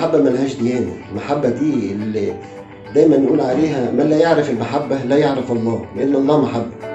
المحبة ملهاش ديانة المحبة دي اللي دايما نقول عليها من لا يعرف المحبة لا يعرف الله لأن الله محبة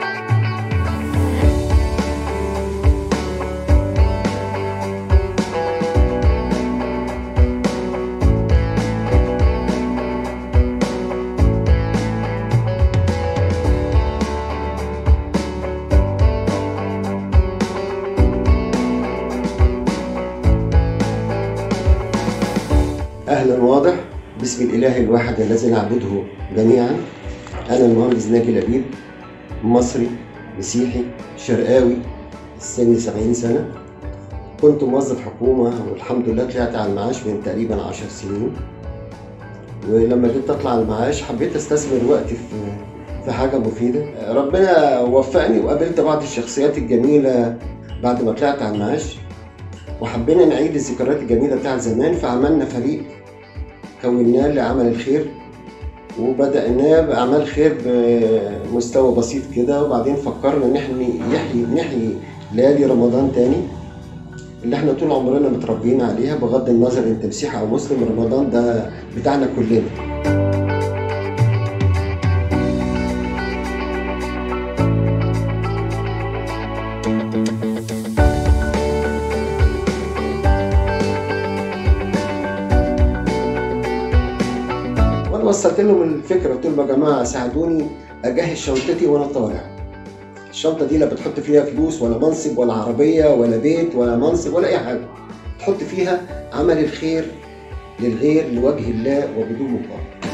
أهلا واضح باسم الإله الواحد الذي نعبده جميعا أنا المهندس ناجي لبيب مصري مسيحي شرقاوي السن 70 سنة كنت موظف حكومة والحمد لله طلعت على المعاش من تقريبا 10 سنين ولما جيت أطلع على المعاش حبيت أستثمر وقتي في في حاجة مفيدة ربنا وفقني وقابلت بعض الشخصيات الجميلة بعد ما طلعت على المعاش وحبينا نعيد الذكريات الجميلة بتاع زمان فعملنا فريق كوناه لعمل الخير وبدأناه بأعمال خير بمستوى بسيط كده وبعدين فكرنا إن احنا نحيي نحيي ليالي رمضان تاني اللي احنا طول عمرنا متربيين عليها بغض النظر انت مسيحي او مسلم رمضان ده بتاعنا كلنا وانا وصلت لهم الفكره قلت لهم يا جماعه ساعدوني اجهز شنطتي وانا طالع الشنطه دي لا بتحط فيها فلوس ولا منصب ولا عربيه ولا بيت ولا منصب ولا اي حاجه تحط فيها عمل الخير للغير لوجه الله وبدون مقابل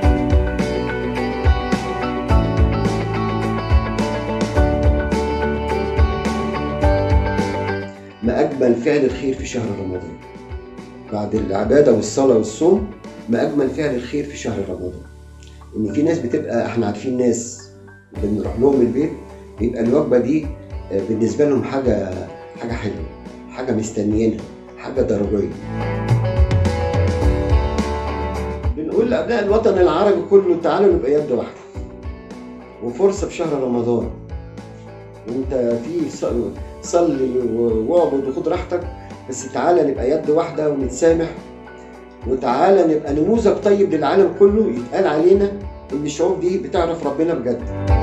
ما اجمل فعل الخير في شهر رمضان بعد العباده والصلاه والصوم ما اجمل فعل الخير في شهر رمضان ان في ناس بتبقى احنا عارفين ناس بنروح لهم البيت بيبقى الوجبه دي بالنسبه لهم حاجه حاجه حلوه حاجه مستنيينها حاجه ضروريه بنقول لابناء الوطن العربي كله تعالوا نبقى يد واحده وفرصه في شهر رمضان وانت في صلي واعبد وخد راحتك بس تعالى نبقى يد واحده ونتسامح وتعالى نبقى نموذج طيب للعالم كله يتقال علينا ان الشعوب دي بتعرف ربنا بجد